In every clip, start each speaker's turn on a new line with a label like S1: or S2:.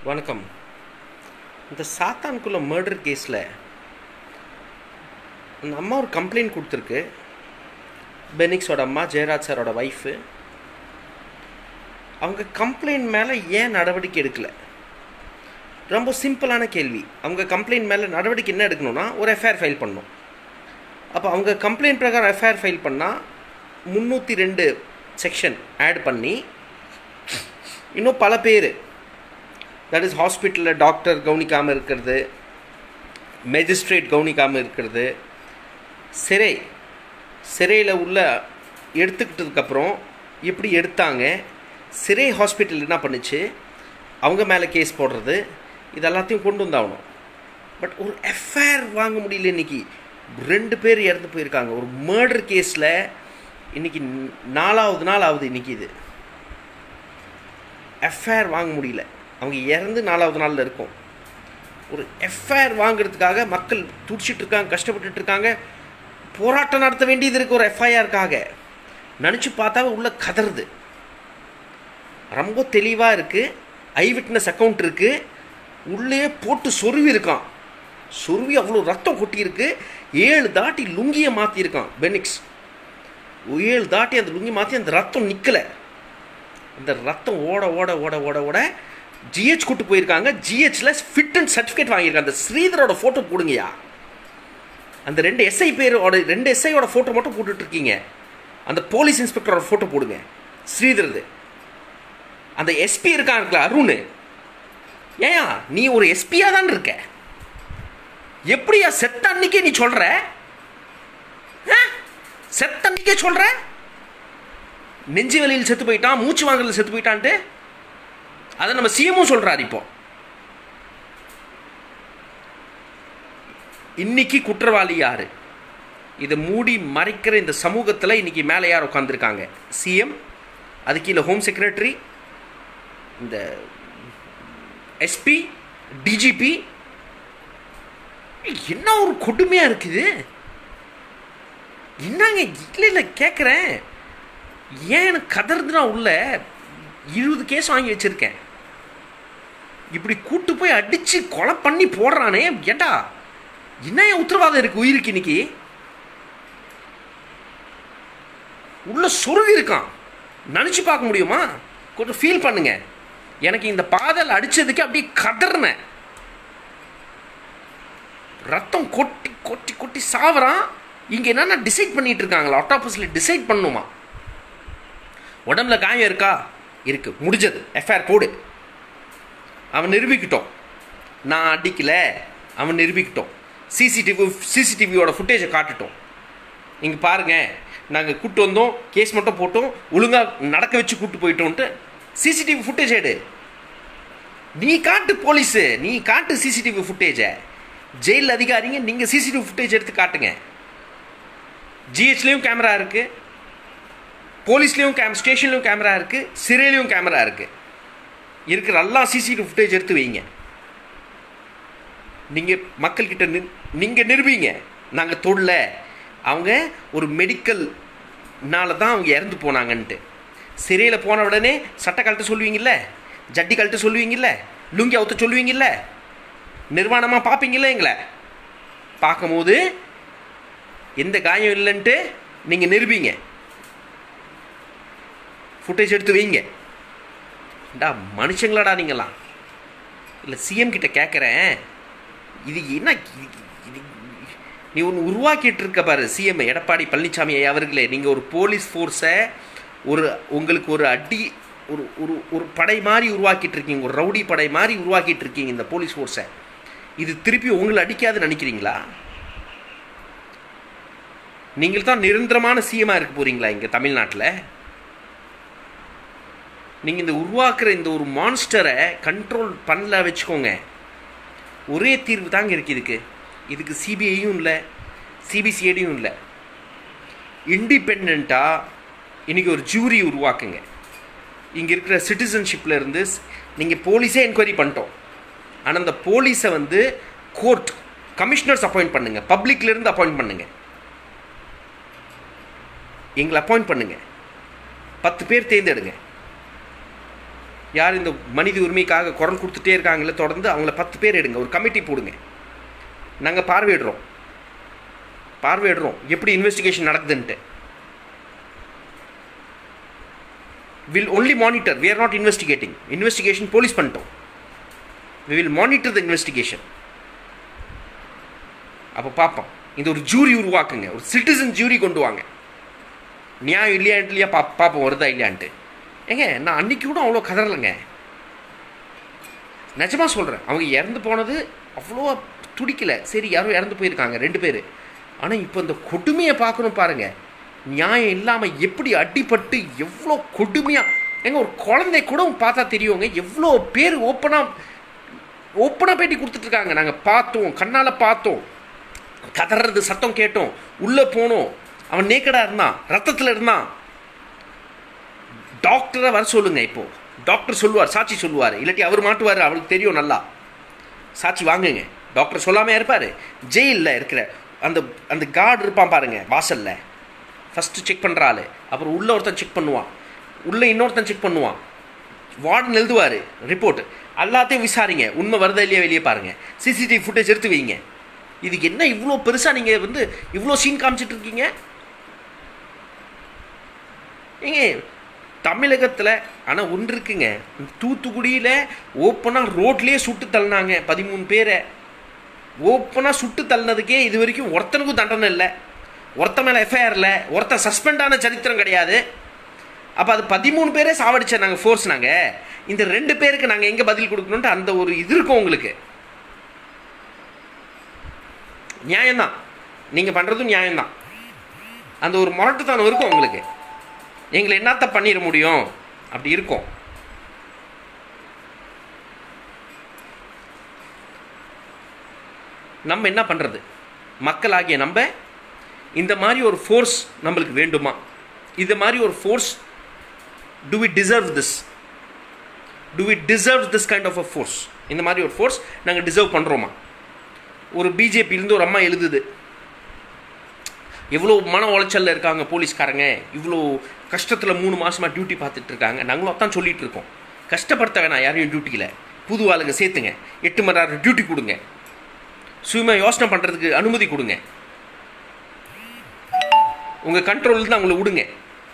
S1: வணக்கம் இந்த சாத்தான்குள்ள மர்டர் கேஸில் அந்த அம்மா ஒரு கம்ப்ளைண்ட் கொடுத்துருக்கு பெனிக்ஸோட அம்மா ஜெயராஜ் சாரோட ஒய்ஃபு அவங்க கம்ப்ளைண்ட் மேலே ஏன் நடவடிக்கை எடுக்கல ரொம்ப சிம்பிளான கேள்வி அவங்க கம்ப்ளைண்ட் மேலே நடவடிக்கை என்ன எடுக்கணும்னா ஒரு எஃப்ஐஆர் ஃபைல் பண்ணணும் அப்போ அவங்க கம்ப்ளைண்ட் பிரகாரம் எஃப்ஐஆர் ஃபைல் பண்ணால் முந்நூற்றி ரெண்டு செக்ஷன் ஆட் பண்ணி இன்னும் பல பேர் தட் இஸ் ஹாஸ்பிட்டலில் டாக்டர் கவனிக்காமல் இருக்கிறது மெஜிஸ்ட்ரேட் கவனிக்காமல் இருக்கிறது சிறை சிறையில் உள்ள எடுத்துக்கிட்டதுக்கப்புறம் எப்படி எடுத்தாங்க சிறை ஹாஸ்பிட்டல் என்ன பண்ணுச்சு அவங்க மேலே கேஸ் போடுறது இது எல்லாத்தையும் கொண்டு வந்தாகணும் பட் ஒரு எஃப்ஐஆர் வாங்க முடியல இன்னைக்கு ரெண்டு பேர் இறந்து போயிருக்காங்க ஒரு மர்டர் கேஸில் இன்னைக்கு நாலாவது நாள் ஆகுது இன்னைக்கு இது எஃப்ஐஆர் வாங்க முடியல அவங்க இறந்து நாலாவது நாளில் இருக்கும் ஒரு எஃப்ஐஆர் வாங்குறதுக்காக மக்கள் துடிச்சிட்டு இருக்காங்க கஷ்டப்பட்டுட்டு இருக்காங்க போராட்டம் நடத்த வேண்டியது இருக்கு ஒரு எஃப்ஐஆருக்காக நினச்சி பார்த்தா உள்ள கதறுது ரொம்ப தெளிவாக இருக்குது ஐ விட்னஸ் அக்கௌண்ட் இருக்குது உள்ளே போட்டு சொருவி இருக்கான் சொருவி அவ்வளோ ரத்தம் கொட்டியிருக்கு ஏழு தாட்டி லுங்கியை மாற்றிருக்கான் பெனிக்ஸ் ஏழு தாட்டி அந்த லுங்கி மாற்றி அந்த ரத்தம் நிற்கலை அந்த ரத்தம் ஓட ஓட ஓட ஓட ஓட ஜிஹெச் கூட்டு போயிருக்காங்க ஜிஹெச்ல ஃபிட் அண்ட் சர்டிஃபிகேட் வாங்கியிருக்காங்க அந்த ஸ்ரீதரோட ஃபோட்டோ போடுங்கயா அந்த ரெண்டு எஸ்ஐ பேரோட ரெண்டு எஸ்ஐயோட ஃபோட்டோ மட்டும் போட்டுட்டு இருக்கீங்க அந்த போலீஸ் இன்ஸ்பெக்டரோட ஃபோட்டோ போடுங்க ஸ்ரீதரது அந்த எஸ்பி இருக்கான் அருண் ஏயா நீ ஒரு எஸ்பியா தான் இருக்க எப்படியா செத்த அன்னைக்கே நீ சொல்ற செத்த அன்னைக்கே சொல்ற நெஞ்சு வலியில் செத்து போயிட்டான் மூச்சு வாங்கல செத்து போயிட்டான்ட்டு அதை நம்ம சிஎமும் சொல்றாரு இப்போ இன்னைக்கு குற்றவாளி யாரு இதை மூடி மறைக்கிற இந்த சமூகத்தில் இன்னைக்கு மேலே யார் உட்காந்துருக்காங்க சிஎம் அது கீழே ஹோம் செக்ரட்டரி இந்த எஸ்பி டிஜிபி என்ன ஒரு கொடுமையாக இருக்குது என்னங்க இல்லை இல்லை கேட்குறேன் ஏன் எனக்கு கதறதுனா உள்ள இருபது கேஸ் வாங்கி வச்சிருக்கேன் இப்படி கூட்டு போய் அடிச்சு கொலை பண்ணி போடுறானே ஏண்டா என்ன உத்தரவாதம் இருக்கு உயிருக்கு இன்னைக்கு உள்ள சொருவி இருக்கான் நினச்சி பார்க்க முடியுமா கொஞ்சம் ஃபீல் பண்ணுங்க எனக்கு இந்த பாதல் அடிச்சதுக்கு அப்படியே கதறினேன் ரத்தம் கொட்டி கொட்டி கொட்டி சாவறான் இங்கே என்னென்ன டிசைட் பண்ணிட்டு இருக்காங்களா ஆட்டாபஸில் டிசைட் பண்ணுமா உடம்புல காயம் இருக்கா இருக்கு முடிஞ்சது எஃப்ஐஆர் போடு அவன் நிரூபிக்கிட்டோம் நான் அடிக்கல அவன் நிரூபிக்கிட்டோம் சிசிடிவி சிசிடிவியோட ஃபுட்டேஜை காட்டுட்டோம் இங்கே பாருங்கள் நாங்கள் கூட்டு வந்தோம் கேஸ் மட்டும் போட்டோம் ஒழுங்காக நடக்க வச்சு கூட்டு போயிட்டோன்ட்டு சிசிடிவி ஃபுட்டேஜ் எடு நீ காட்டு போலீஸு நீ காட்டு சிசிடிவி ஃபுட்டேஜை ஜெயில் அதிகாரிங்க நீங்கள் சிசிடிவி ஃபுட்டேஜ் எடுத்து காட்டுங்க ஜிஹெச்லேயும் கேமரா இருக்குது போலீஸ்லேயும் கேம் ஸ்டேஷன்லேயும் கேமரா இருக்குது சிறையிலையும் கேமரா இருக்குது இருக்கிற எல்லா சிசிடிவி ஃபுட்டேஜ் எடுத்து வைங்க நீங்கள் மக்கள்கிட்ட நின் நீங்கள் நிரூபிங்க நாங்கள் தொடல அவங்க ஒரு மெடிக்கல்னால தான் அவங்க இறந்து போனாங்கன்ட்டு சிறையில் போன உடனே சட்டை கழட்ட சொல்லுவீங்கல்ல ஜட்டி கழட்ட சொல்லுவீங்கல்ல லுங்கி அவுத்த சொல்லுவீங்கல்ல நிர்வாணமாக பார்ப்பீங்கல்ல எங்களை பார்க்கும்போது எந்த காயம் இல்லைன்ட்டு நீங்கள் நிரூபிங்க ஃபுட்டேஜ் எடுத்து வைங்க டா மனுஷங்களாடா நீங்களாம் இல்லை சிஎம் கிட்ட கேட்குறேன் இது என்ன இது நீ ஒன்று உருவாக்கிட்டு இருக்க பாரு சிஎம் எடப்பாடி பழனிசாமி அவர்களே நீங்கள் ஒரு போலீஸ் ஃபோர்ஸை ஒரு உங்களுக்கு ஒரு அடி ஒரு ஒரு ஒரு படை மாதிரி உருவாக்கிட்டு இருக்கீங்க ஒரு ரவுடி படை மாதிரி உருவாக்கிட்டு இருக்கீங்க இந்த போலீஸ் ஃபோர்ஸை இது திருப்பி உங்களை அடிக்காது நினைக்கிறீங்களா நீங்கள் தான் நிரந்தரமான சிஎமாக இருக்க போறீங்களா இங்கே தமிழ்நாட்டில் நீங்கள் இந்த உருவாக்குற இந்த ஒரு மான்ஸ்டரை கண்ட்ரோல் பண்ணல வச்சுக்கோங்க ஒரே தீர்வு தாங்க இருக்கு இதுக்கு இதுக்கு சிபிஐயும் இல்லை சிபிசிஐடியும் இல்லை இண்டிபெண்ட்டாக இன்றைக்கி ஒரு ஜூரி உருவாக்குங்க இங்கே இருக்கிற சிட்டிசன்ஷிப்பில் இருந்து நீங்கள் போலீஸே என்கொயரி பண்ணிட்டோம் ஆனால் அந்த போலீஸை வந்து கோர்ட் கமிஷனர்ஸ் அப்பாயிண்ட் பண்ணுங்கள் பப்ளிக்லேருந்து அப்பாயிண்ட் பண்ணுங்கள் எங்களை அப்பாயிண்ட் பண்ணுங்கள் பத்து பேர் தேர்ந்தெடுங்க யார் இந்த மனித உரிமைக்காக குரல் கொடுத்துட்டே இருக்காங்களே தொடர்ந்து அவங்கள பத்து பேர் எடுங்க ஒரு கமிட்டி போடுங்க நாங்கள் பார்வையிடுறோம் பார்வையிடுறோம் எப்படி இன்வெஸ்டிகேஷன் நடக்குதுன்ட்டு will only monitor we are not investigating investigation police பண்ணிட்டோம் we will monitor the investigation அப்போ பார்ப்போம் இந்த ஒரு ஜூரி உருவாக்குங்க ஒரு சிட்டிசன் ஜூரி கொண்டு வாங்க நியாயம் இல்லையா இல்லையா பா பார்ப்போம் வருதா இல்லையான்ட்டு ஏங்க நான் அன்னைக்கு கூட அவ்வளோ கதறலைங்க நிஜமாக சொல்கிறேன் அவங்க இறந்து போனது அவ்வளோ துடிக்கல சரி யாரோ இறந்து போயிருக்காங்க ரெண்டு பேர் ஆனால் இப்போ இந்த கொடுமையை பார்க்கணும் பாருங்க நியாயம் இல்லாமல் எப்படி அடிபட்டு எவ்வளோ கொடுமையாக ஏங்க ஒரு குழந்தை கூட பார்த்தா தெரியுங்க எவ்வளோ பேர் ஓப்பனாக ஓப்பனாக பேட்டி கொடுத்துட்ருக்காங்க நாங்கள் பார்த்தோம் கண்ணால் பார்த்தோம் கதறது சத்தம் கேட்டோம் உள்ளே போனோம் அவன் நேக்கடாக இருந்தான் ரத்தத்தில் இருந்தான் டாக்டரை வர சொல்லுங்க இப்போ டாக்டர் சொல்லுவார் சாட்சி சொல்லுவார் இல்லாட்டி அவர் மாட்டுவார் அவருக்கு தெரியும் நல்லா சாட்சி வாங்குங்க டாக்டர் சொல்லாமல் இருப்பார் ஜெயிலில் இருக்கிற அந்த அந்த கார்டு இருப்பான் பாருங்க வாசலில் ஃபஸ்ட்டு செக் பண்ணுற ஆள் அப்புறம் உள்ள ஒருத்தன் செக் பண்ணுவான் உள்ளே இன்னொருத்தன் செக் பண்ணுவான் வார்டன் எழுதுவார் ரிப்போர்ட் எல்லாத்தையும் விசாரிங்க உண்மை வருதா இல்லையா வெளியே பாருங்க சிசிடிவி ஃபுட்டேஜ் எடுத்து வைங்க இதுக்கு என்ன இவ்வளோ பெருசாக நீங்கள் வந்து இவ்வளோ சீன் காமிச்சிட்டு இருக்கீங்க ஏங்க தமிழகத்தில் ஆனால் ஒன்று இருக்குங்க தூத்துக்குடியில் ஓப்பனாக ரோட்லேயே சுட்டு தள்ளினாங்க பதிமூணு பேரை ஓப்பனாக சுட்டு தள்ளினதுக்கே இது வரைக்கும் ஒருத்தனுக்கும் தண்டனை இல்லை ஒருத்த மேலே எஃப்ஐஆர் இல்லை ஒருத்தன் சஸ்பெண்டான சரித்திரம் கிடையாது அப்போ அது பதிமூணு பேரே சாவடிச்ச நாங்கள் ஃபோர்ஸ் நாங்கள் இந்த ரெண்டு பேருக்கு நாங்கள் எங்கே பதில் கொடுக்கணுன்ட்டு அந்த ஒரு இது இருக்கும் உங்களுக்கு நியாயம்தான் நீங்கள் பண்ணுறதும் நியாயம்தான் அந்த ஒரு முரட்டுத்தனம் இருக்கும் உங்களுக்கு எங்களை என்னத்த பண்ணிட முடியும் அப்படி இருக்கும் நம்ம என்ன பண்ணுறது மக்களாகிய நம்ம இந்த மாதிரி ஒரு ஃபோர்ஸ் நம்மளுக்கு வேண்டுமா இந்த மாதிரி ஒரு force to we deserve this to we deserve this kind of a force இந்த மாதிரி ஒரு ஃபோர்ஸ் நாங்கள் டிசர்வ் பண்ணுறோமா ஒரு பிஜேபியிலேருந்து ஒரு அம்மா எழுதுது எவ்வளோ மன உளைச்சலில் இருக்காங்க போலீஸ்காரங்க இவ்வளோ கஷ்டத்தில் மூணு மாதமாக டியூட்டி பார்த்துட்டு இருக்காங்க நாங்களும் அதான் சொல்லிட்டு இருக்கோம் கஷ்டப்படுத்த வேணாம் யாரையும் டியூட்டியில் புது ஆளுங்க சேர்த்துங்க எட்டு மணி நேரம் டியூட்டி கொடுங்க சுயமாக யோசனை பண்ணுறதுக்கு அனுமதி கொடுங்க உங்கள் கண்ட்ரோலில் தான் அவங்கள விடுங்க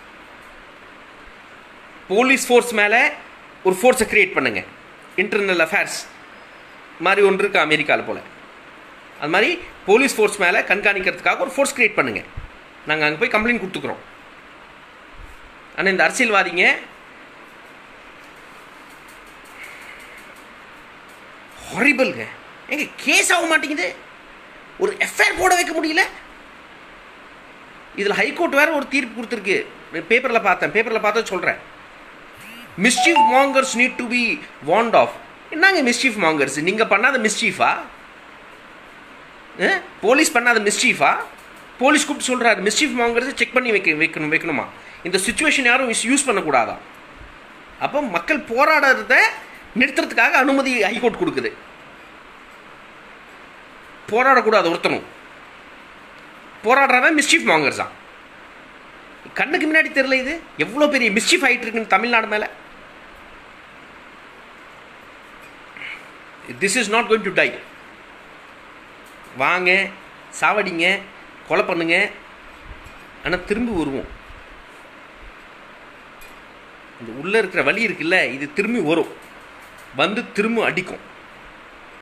S1: போலீஸ் ஃபோர்ஸ் மேலே ஒரு ஃபோர்ஸை க்ரியேட் பண்ணுங்க இன்டர்னல் அஃபேர்ஸ் மாதிரி ஒன்று இருக்குது அமெரிக்காவில் போல் அது மாதிரி போலீஸ் ஃபோர்ஸ் மேலே கண்காணிக்கிறதுக்காக ஒரு ஃபோர்ஸ் க்ரியேட் பண்ணுங்கள் நாங்கள் அங்கே போய் கம்ப்ளைண்ட் கொடுத்துக்குறோம் ஆனால் இந்த அரசியல்வாதிங்க ஹாரிபிள்ங்க எங்க கேஸ் ஆக மாட்டேங்குது ஒரு எஃப்ஐஆர் போட வைக்க முடியல இதில் ஹைகோர்ட் வேற ஒரு தீர்ப்பு கொடுத்துருக்கு பேப்பரில் பார்த்தேன் பேப்பரில் பார்த்தா சொல்கிறேன் mischief mongers need to be warned off என்னங்க மிஸ்சீஃப் மாங்கர்ஸ் நீங்கள் பண்ணாத மிஸ்சீஃபா போலீஸ் பண்ணாத மிஸ்சீஃபா போலீஸ் கூப்பிட்டு சொல்கிறாரு மிஸ்சீஃப் மாங்கர்ஸ் செக் பண்ணி வைக்க வைக்கணும் வைக்கணுமா இந்த சுச்சுவேஷன் யாரும் யூஸ் பண்ணக்கூடாதா அப்போ மக்கள் போராடுறத நிறுத்துறதுக்காக அனுமதி ஹைகோர்ட் கொடுக்குது போராடக்கூடாது ஒருத்தனும் போராடுறவன் மிஸ்சீஃப் மாங்கர்ஸ் தான் கண்ணுக்கு முன்னாடி தெரியல இது எவ்வளோ பெரிய மிஸ்சீஃப் ஆகிட்டு இருக்குன்னு தமிழ்நாடு மேலே this is not going to die வாங்க சாவடிங்க கொலை பண்ணுங்க ஆனால் திரும்பி வருவோம் இந்த உள்ளே இருக்கிற வழி இருக்குல்ல இது திரும்பி வரும் வந்து திரும்ப அடிக்கும்